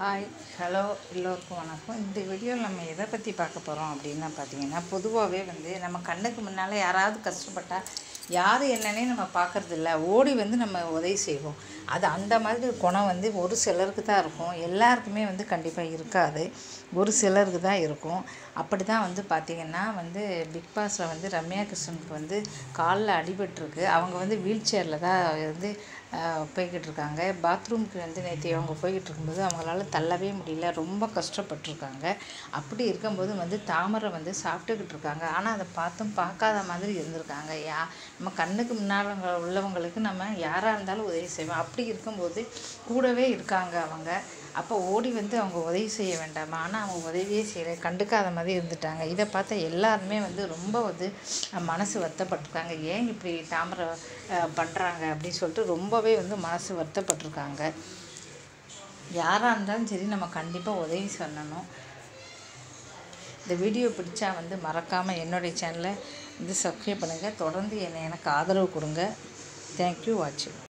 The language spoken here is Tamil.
ஹாய் ஹலோ எல்லோருக்கும் வணக்கம் இந்த வீடியோவில் நம்ம எதை பற்றி பார்க்க போகிறோம் அப்படின்னா பார்த்தீங்கன்னா பொதுவாகவே வந்து நம்ம கண்ணுக்கு முன்னால் யாராவது கஷ்டப்பட்டால் யார் என்னன்னே நம்ம பார்க்கறது இல்ல ஓடி வந்து நம்ம உதவி செய்வோம் அது அந்த மாதிரி குணம் வந்து ஒரு சிலருக்கு தான் இருக்கும் எல்லாருக்குமே வந்து கண்டிப்பாக இருக்காது ஒரு சிலருக்கு தான் இருக்கும் அப்படி தான் வந்து பார்த்திங்கன்னா வந்து பிக் பாஸில் வந்து ரம்யா கிருஷ்ணனுக்கு வந்து காலில் அடிபட்டிருக்கு அவங்க வந்து வீல் சேரில் தான் வந்து ஆஹ், போய்கிட்டு இருக்காங்க பாத்ரூமுக்கு வந்து நேற்று அவங்க போய்கிட்டு இருக்கும்போது அவங்களால தள்ளவே முடியல ரொம்ப கஷ்டப்பட்டிருக்காங்க அப்படி இருக்கும்போது வந்து தாமரை வந்து சாப்பிட்டுக்கிட்டு இருக்காங்க ஆனால் அதை பார்த்தும் பார்க்காத மாதிரி இருந்திருக்காங்க யா நம்ம கண்ணுக்கு முன்னால் உள்ளவங்களுக்கு நம்ம யாராக இருந்தாலும் உதவி செய்வோம் அப்படி இருக்கும்போது கூடவே இருக்காங்க அவங்க அப்போ ஓடி வந்து அவங்க உதவி செய்ய வேண்டாமா ஆனால் அவங்க உதவியே செய்யலை கண்டுக்காத மாதிரி இருந்துட்டாங்க இதை பார்த்த எல்லாருமே வந்து ரொம்ப வந்து அஹ், மனசு வருத்தப்பட்டிருக்காங்க ஏன் இப்படி தாமரை பண்ணுறாங்க அப்படின்னு சொல்லிட்டு ரொம்பவே வந்து மனசு வருத்தப்பட்டிருக்காங்க யாராக இருந்தாலும் சரி நம்ம கண்டிப்பாக உதவி சொல்லணும் இந்த வீடியோ பிடிச்சா வந்து மறக்காமல் என்னுடைய சேனலை வந்து சப்ஸ்கிரைப் பண்ணுங்கள் தொடர்ந்து என்னை எனக்கு ஆதரவு கொடுங்க தேங்க்யூ வாட்சிங்